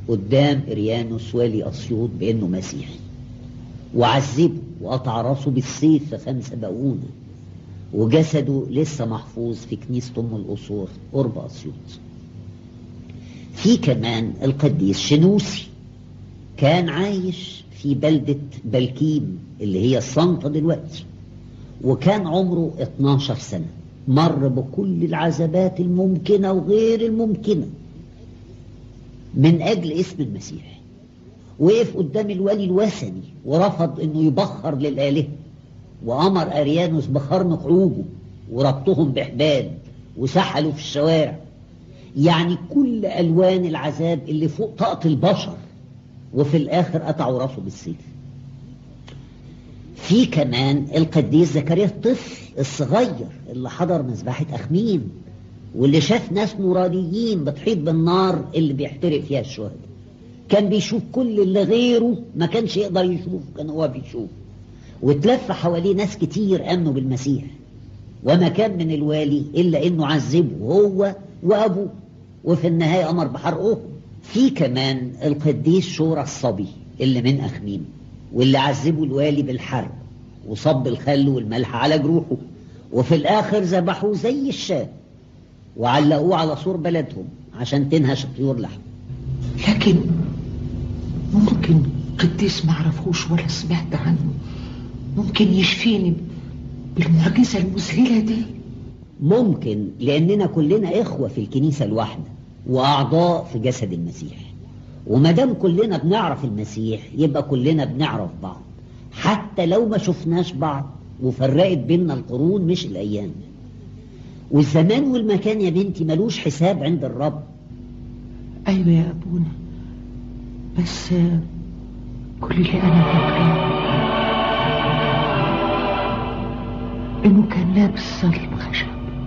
قدام إريانوس والي أسيوط بأنه مسيحي وعذبه وقطع راسه بالسيف في خمسة بقونة وجسده لسه محفوظ في كنيسة أم القصور قرب أسيوط في كمان القديس شنوسي كان عايش في بلدة بلكيم اللي هي الصنطة دلوقتي وكان عمره 12 سنة مر بكل العذابات الممكنة وغير الممكنة من أجل اسم المسيح وقف قدام الولي الوثني ورفض انه يبخر للآلهة وأمر أريانوس بخرم خروجه وربطهم بحبال وسحلوا في الشوارع يعني كل ألوان العذاب اللي فوق طاقة البشر وفي الآخر قطعوا راسه بالسيف في كمان القديس زكريا الطفل الصغير اللي حضر مذبحة أخمين واللي شاف ناس نورانيين بتحيط بالنار اللي بيحترق فيها الشهداء كان بيشوف كل اللي غيره ما كانش يقدر يشوف كان هو بيشوف واتلف حواليه ناس كتير امنوا بالمسيح وما كان من الوالي الا انه عذبه هو وابوه وفي النهايه امر بحرقه في كمان القديس شورى الصبي اللي من اخميم واللي عذبه الوالي بالحرق وصب الخل والملح على جروحه وفي الاخر ذبحوه زي الشاه وعلقوه على سور بلدهم عشان تنهش طيور لحم لكن ممكن قديس ما عرفوش ولا سمعت عنه ممكن يشفيني بالمعجزة المذهلة دي ممكن لأننا كلنا إخوة في الكنيسة الواحدة وأعضاء في جسد المسيح وما دام كلنا بنعرف المسيح يبقى كلنا بنعرف بعض حتى لو ما شفناش بعض وفرقت بيننا القرون مش الأيام والزمان والمكان يا بنتي ملوش حساب عند الرب أيوة يا أبونا بس كل اللي أنا فاكراه إنه كان لابس صليب خشب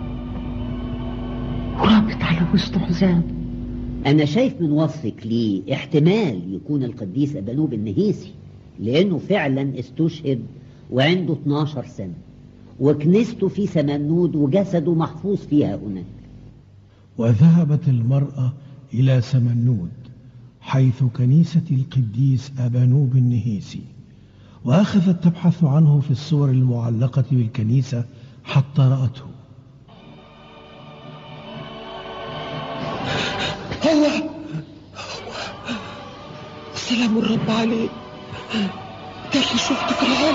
ورابط على وسطه حزام أنا شايف من وصفك ليه احتمال يكون القديس أبانوب النهيسي لأنه فعلا استشهد وعنده 12 سنة وكنيسته في سمنود وجسده محفوظ فيها هناك وذهبت المرأة إلى سمنود حيث كنيسة القديس أبانوب النهيسي وأخذت تبحث عنه في الصور المعلقة بالكنيسة حتى رأته هو سلام الرب عليك ده اللي شفته في العالم